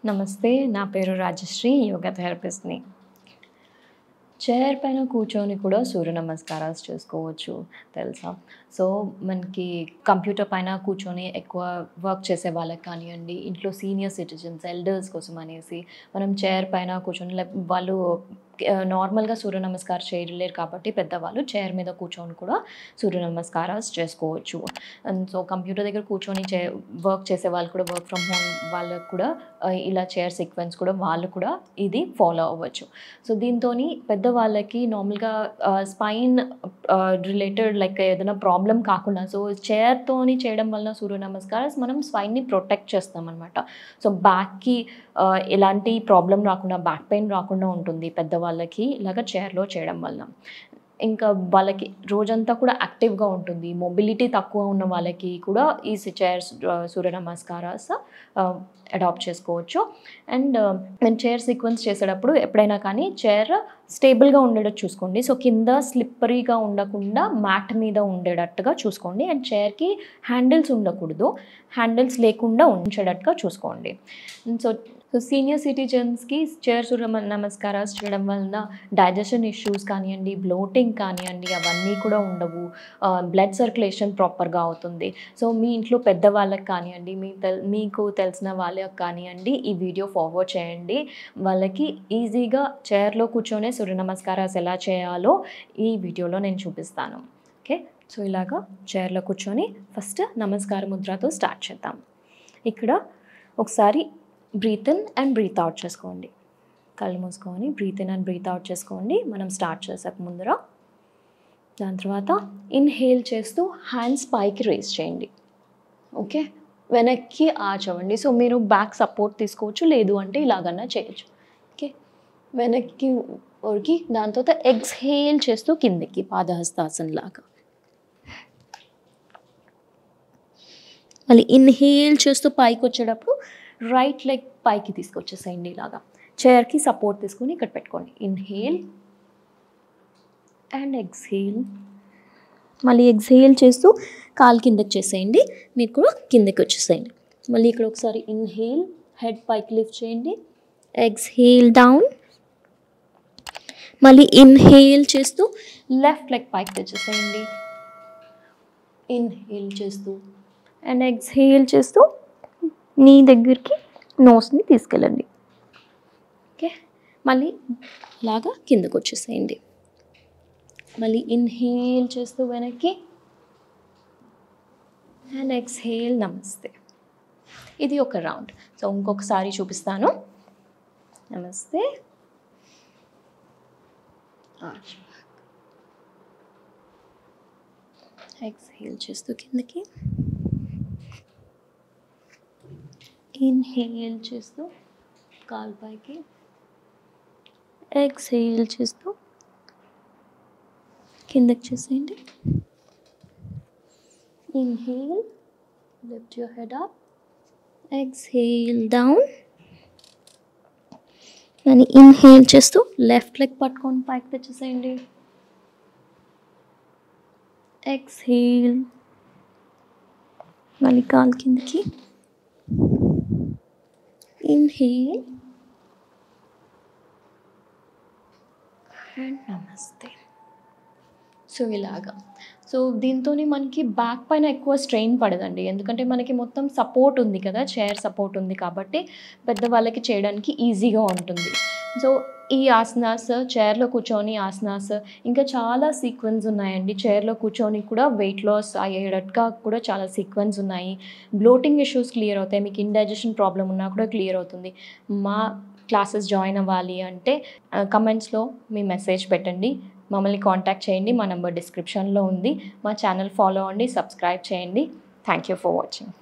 నమస్తే నా పేరు రాజశ్రీ యోగా థెరపిస్ట్ని చైర్ పైన కూర్చొని కూడా సూర్య నమస్కారాలు చేసుకోవచ్చు తెలుసా సో మనకి కంప్యూటర్ పైన కూర్చొని ఎక్కువ వర్క్ చేసే వాళ్ళకి కానివ్వండి ఇంట్లో సీనియర్ సిటిజన్స్ ఎల్డర్స్ కోసం అనేసి మనం చైర్ పైన కూర్చొని లైక్ వాళ్ళు నార్మల్గా సూర్య నమస్కారం చేయలేరు కాబట్టి పెద్దవాళ్ళు చైర్ మీద కూర్చొని కూడా సూర్య నమస్కారాలు చేసుకోవచ్చు అండ్ సో కంప్యూటర్ దగ్గర కూర్చొని చే వర్క్ చేసే వాళ్ళు కూడా వర్క్ ఫ్రమ్ హోమ్ వాళ్ళకు కూడా ఆ, ఇలా చైర్ సీక్వెన్స్ కూడా వాళ్ళు కూడా ఇది ఫాలో అవ్వచ్చు సో దీంతో పెద్దవాళ్ళకి నార్మల్గా స్పైన్ రిలేటెడ్ లైక్ ఏదైనా ప్రాబ్లం కాకుండా సో చైర్తోని చేయడం వలన సూర్య నమస్కారం మనం స్పైన్ని ప్రొటెక్ట్ చేస్తాం అనమాట సో బ్యాక్కి ఎలాంటి ప్రాబ్లం రాకుండా బ్యాక్ పెయిన్ రాకుండా ఉంటుంది పెద్దవాళ్ళకి ఇలాగ చైర్లో చేయడం వలన ఇంకా వాళ్ళకి రోజంతా కూడా యాక్టివ్గా ఉంటుంది మొబిలిటీ తక్కువ ఉన్న వాళ్ళకి కూడా ఈ చైర్స్ సూర్య నమస్కారాస్ అడాప్ట్ చేసుకోవచ్చు అండ్ మేము చైర్ సీక్వెన్స్ చేసేటప్పుడు ఎప్పుడైనా కానీ చైర్ స్టేబుల్గా ఉండేటట్టు చూసుకోండి సో కింద స్లిప్పరీగా ఉండకుండా మ్యాట్ మీద ఉండేటట్టుగా చూసుకోండి అండ్ చైర్కి హ్యాండిల్స్ ఉండకూడదు హ్యాండిల్స్ లేకుండా ఉంచేటట్టుగా చూసుకోండి సో సో సీనియర్ సిటిజన్స్కి చైర్ సూర్య నమస్కారాలు చేయడం వలన డైజెషన్ ఇష్యూస్ కానివ్వండి బ్లోటింగ్ కానివ్వండి అవన్నీ కూడా ఉండవు బ్లడ్ సర్క్యులేషన్ ప్రాపర్గా అవుతుంది సో మీ ఇంట్లో పెద్దవాళ్ళకి కానివ్వండి మీ తెల్ మీకు తెలిసిన వాళ్ళకి కానివ్వండి ఈ వీడియో ఫార్వర్డ్ చేయండి వాళ్ళకి ఈజీగా చైర్లో కూర్చొనే సూర్య నమస్కారాలు ఎలా చేయాలో ఈ వీడియోలో నేను చూపిస్తాను ఓకే సో ఇలాగా చైర్లో కూర్చొని ఫస్ట్ నమస్కార ముద్రతో స్టార్ట్ చేద్దాం ఇక్కడ ఒకసారి breathe in and breathe out చేసుకోండి కళ్ళు మూసుకొని breathe in and breathe out చేసుకోండి మనం స్టార్ట్ చేసాక ముందర దాని తర్వాత ఇన్హేల్ చేస్తూ హ్యాండ్స్ పైకి రేస్ చేయండి ఓకే వెనక్కి ఆర్చ్ అవ్వండి సో మీరు బ్యాక్ సపోర్ట్ తీసుకోవచ్చు లేదు అంటే ఇలాగన్నా చేయొచ్చు ఓకే వెనక్కి ఉరికి దాని తర్వాత ఎక్స్హేల్ చేస్తూ కిందకి పాదహస్తాసన్ లాగా మళ్ళీ ఇన్హేల్ చేస్తూ పైకి వచ్చేటప్పుడు రైట్ లెగ్ పైకి తీసుకొచ్చేసేయండి ఇలాగా చైర్కి సపోర్ట్ తీసుకొని ఇక్కడ పెట్టుకోండి ఇన్హేల్ అండ్ ఎక్స్హేల్ మళ్ళీ ఎక్స్హేల్ చేస్తూ కాలు కిందకి చేసేయండి మీరు కూడా కిందకి వచ్చేసేయండి మళ్ళీ ఇక్కడ ఒకసారి ఇన్హేల్ హెడ్ పైకి లిఫ్ట్ చేయండి ఎక్స్హేల్ డౌన్ మళ్ళీ ఇన్హేల్ చేస్తూ లెఫ్ట్ లెగ్ పైకి తెచ్చేసేయండి ఇన్హేల్ చేస్తూ అండ్ ఎక్స్హేల్ చేస్తూ నీ దగ్గరికి నోస్ని తీసుకెళ్ళండి ఓకే మళ్ళీ లాగా కిందకు వచ్చేసేయండి మళ్ళీ ఇన్హేల్ చేస్తూ వెనక్కి అండ్ ఎక్స్హేల్ నమస్తే ఇది ఒక రౌండ్ సో ఇంకొకసారి చూపిస్తాను నమస్తే ఎక్స్హేల్ చేస్తూ కిందకి ఇన్హేల్ చేస్తూ కాల్ పైకి ఎక్స్హేల్ చేస్తూ కిందకి చేసేయండి inhale lift your head up exhale down అని ఇన్హేల్ చేస్తూ లెఫ్ట్ లెగ్ పట్టుకొని పైకి తెచ్చేసేయండి ఎక్స్హేల్ మళ్ళీ కాల్ కిందకి ఇన్హేల్ అండ్ నమస్తే సో ఇలాగా సో దీంతో మనకి బ్యాక్ పైన ఎక్కువ స్ట్రెయిన్ పడదండి ఎందుకంటే మనకి మొత్తం సపోర్ట్ ఉంది కదా చైర్ సపోర్ట్ ఉంది కాబట్టి పెద్దవాళ్ళకి చేయడానికి ఈజీగా ఉంటుంది సో ఈ ఆసనాస్ చైర్లో కూర్చొని ఆసనాస్ ఇంకా చాలా సీక్వెన్స్ ఉన్నాయండి చైర్లో కూర్చొని కూడా వెయిట్ లాస్ అయ్యేటట్టుగా కూడా చాలా సీక్వెన్స్ ఉన్నాయి బ్లోటింగ్ ఇష్యూస్ క్లియర్ అవుతాయి మీకు ఇండైజెషన్ ప్రాబ్లం ఉన్నా కూడా క్లియర్ అవుతుంది మా క్లాసెస్ జాయిన్ అవ్వాలి అంటే కమెంట్స్లో మీ మెసేజ్ పెట్టండి మమ్మల్ని కాంటాక్ట్ చేయండి మా నెంబర్ డిస్క్రిప్షన్లో ఉంది మా ఛానల్ ఫాలో అవ్వండి సబ్స్క్రైబ్ చేయండి థ్యాంక్ యూ ఫర్ వాచింగ్